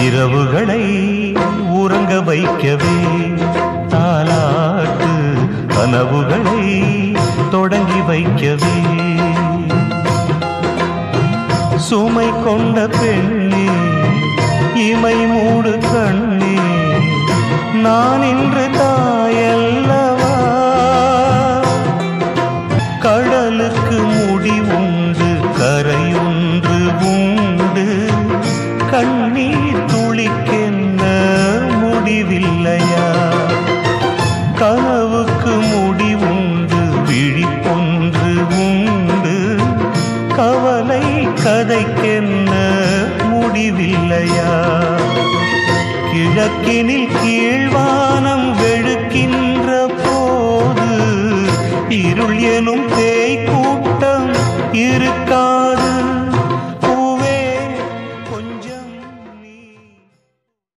இரவுகளை உறங்க வைக்கவே தாலாட்டு கனவுகளை தொடங்கி வைக்கவே சுமை கொண்ட பெண்ணே இமை மூடு கண்ணே நான் இன்று தாயல்லவா கடலுக்கு முடி உண்டு கரையொன்று உண்டு கண்ணீர் துளிக்கென்ன முடிவில்லையா கனவுக்கு முடி உண்டு விழிப்பொன்று உண்டு கவலை கதைக்கென்ன முடிவில்லையா கிழக்கினில் கீழ்வானம் வெளுக்கின்ற போது இருள் எனும் பேய் கூட்டம் இருக்கா